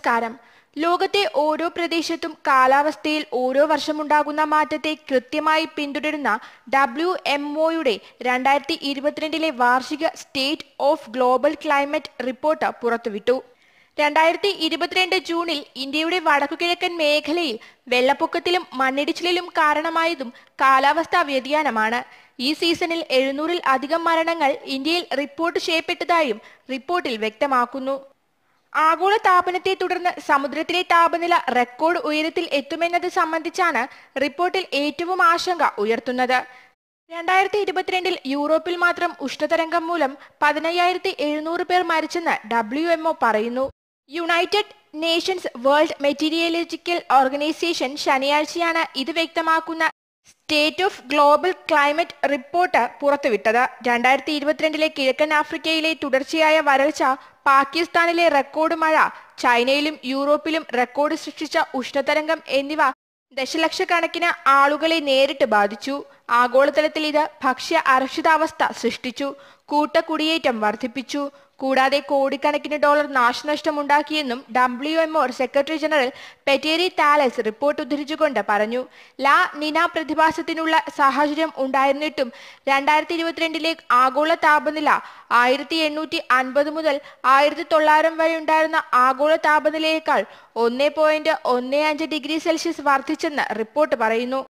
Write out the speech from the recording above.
നമസ്കാരം ലോകത്തെ ഓരോ പ്രദേശത്തും കാലാവസ്ഥയിൽ ഓരോ വർഷമുണ്ടാകുന്ന മാറ്റത്തെ കൃത്യമായി പിന്തുടരുന്ന ഡബ്ല്യു എം ഒയുടെ രണ്ടായിരത്തി ഇരുപത്തിരണ്ടിലെ വാർഷിക state of global climate report പുറത്തുവിട്ടു രണ്ടായിരത്തി ഇരുപത്തിരണ്ട് ജൂണിൽ ഇന്ത്യയുടെ വടക്കുകിഴക്കൻ മേഖലയിൽ വെള്ളപ്പൊക്കത്തിലും മണ്ണിടിച്ചിലിലും കാരണമായതും കാലാവസ്ഥാ വ്യതിയാനമാണ് ഈ സീസണിൽ എഴുന്നൂറിൽ അധികം മരണങ്ങൾ ഇന്ത്യയിൽ റിപ്പോർട്ട് ചെയ്യപ്പെട്ടതായും റിപ്പോർട്ടിൽ വ്യക്തമാക്കുന്നു ആഗോള താപനത്തെ തുടർന്ന് സമുദ്രത്തിലെ താപനില റെക്കോർഡ് ഉയരത്തിൽ എത്തുമെന്നത് സംബന്ധിച്ചാണ് റിപ്പോർട്ടിൽ ഏറ്റവും ആശങ്ക ഉയർത്തുന്നത് രണ്ടായിരത്തി ഇരുപത്തിരണ്ടിൽ യൂറോപ്പിൽ മാത്രം ഉഷ്ണതരംഗം മൂലം പതിനയ്യായിരത്തി എഴുന്നൂറ് പേർ മരിച്ചെന്ന് ഡബ്ല്യു എംഒ പറയുന്നു united nations world meteorological organisation ശനിയാഴ്ചയാണ് ഇത് വ്യക്തമാക്കുന്ന state of global climate report പുറത്തുവിട്ടത് രണ്ടായിരത്തി ഇരുപത്തിരണ്ടിലെ കിഴക്കൻ ആഫ്രിക്കയിലെ തുടർച്ചയായ വരൾച്ച പാകിസ്ഥാനിലെ റെക്കോർഡ് മഴ ചൈനയിലും യൂറോപ്പിലും റെക്കോർഡ് സൃഷ്ടിച്ച ഉഷ്ണതരംഗം എന്നിവ ദശലക്ഷക്കണക്കിന് ആളുകളെ നേരിട്ട് ബാധിച്ചു ആഗോളതലത്തിൽ ഇത് ഭക്ഷ്യ അരക്ഷിതാവസ്ഥ സൃഷ്ടിച്ചു കൂട്ടക്കുടിയേറ്റം വർദ്ധിപ്പിച്ചു കൂടാതെ കോടിക്കണക്കിന് ഡോളർ നാശനഷ്ടമുണ്ടാക്കിയെന്നും W M O secretary general Petteri Taalas report ഉദ്ധരിച്ചുകൊണ്ട് പറഞ്ഞു ലാ നിന പ്രതിഭാസത്തിനുള്ള സാഹചര്യം ഉണ്ടായിരുന്നിട്ടും രണ്ടായിരത്തി ഇരുപത്തിരണ്ടിലെ ആഗോള താപനില ആയിരത്തി എണ്ണൂറ്റി അൻപത് മുതൽ ആയിരത്തി തൊള്ളായിരം വരെ ഉണ്ടായിരുന്ന ആഗോള താപനിലയേക്കാൾ ഒന്ന് പോയിന്റ് ഒന്ന് അഞ്ച് ഡിഗ്രി സെൽഷ്യസ് വർദ്ധിച്ചെന്ന് റിപ്പോർട്ട് പറയുന്നു